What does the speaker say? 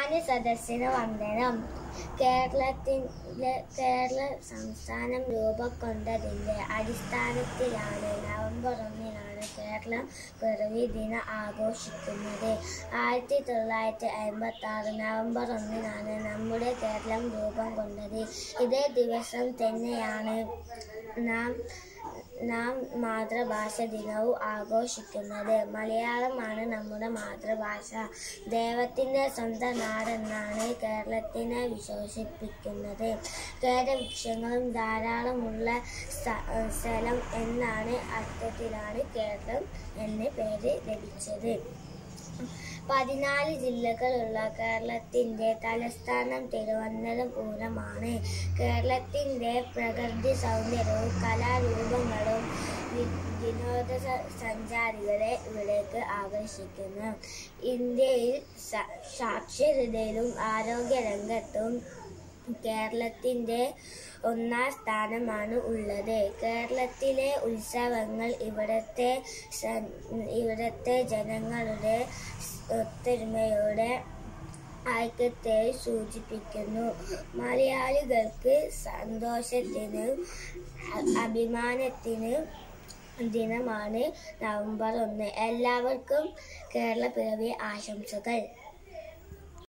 മാന്യ സദസ്സിന് വന്ദനം കേരളത്തിലെ കേരള സംസ്ഥാനം രൂപം കൊണ്ടതിൻ്റെ അടിസ്ഥാനത്തിലാണ് നവംബർ ഒന്നിനാണ് കേരളം പിറവി ദിനം ആഘോഷിക്കുന്നത് ആയിരത്തി തൊള്ളായിരത്തി അമ്പത്തി ആറ് നവംബർ ഒന്നിനാണ് നമ്മുടെ കേരളം രൂപം കൊണ്ടത് ഇതേ ദിവസം തന്നെയാണ് നാം നാം മാതൃഭാഷ ദിനവും ആഘോഷിക്കുന്നത് മലയാളമാണ് നമ്മുടെ മാതൃഭാഷ ദൈവത്തിൻ്റെ സ്വന്തം നാടെന്നാണ് കേരളത്തിനെ വിശേഷിപ്പിക്കുന്നത് കേരവൃക്ഷങ്ങളും ധാരാളമുള്ള സ്ഥ- സ്ഥലം എന്നാണ് അർത്ഥത്തിലാണ് കേരളം എന്ന പേര് ലഭിച്ചത് പതിനാല് ജില്ലകളുള്ള കേരളത്തിൻ്റെ തലസ്ഥാനം തിരുവനന്തപുരമാണ് കേരളത്തിൻ്റെ പ്രകൃതി സൗന്ദര്യവും കലാരൂപങ്ങളും വി- വിനോദ സ- സഞ്ചാരികളെ ഇവിടേക്ക് ആകർഷിക്കുന്നു ഇന്ത്യയിൽ സ- സാക്ഷരതയിലും ആരോഗ്യരംഗത്തും കേരളത്തിൻ്റെ ഒന്നാം സ്ഥാനമാണ് ഉള്ളത് കേരളത്തിലെ ഉത്സവങ്ങൾ ഇവിടുത്തെ സ- ഇവിടുത്തെ ജനങ്ങളുടെ ഒത്തൊരുമയുടെ ഐക്യത്തെ സൂചിപ്പിക്കുന്നു മലയാളികൾക്ക് സന്തോഷത്തിനും അ- അഭിമാനത്തിനും ദിനമാണ് നവംബർ ഒന്ന് എല്ലാവർക്കും കേരള പിറവി ആശംസകൾ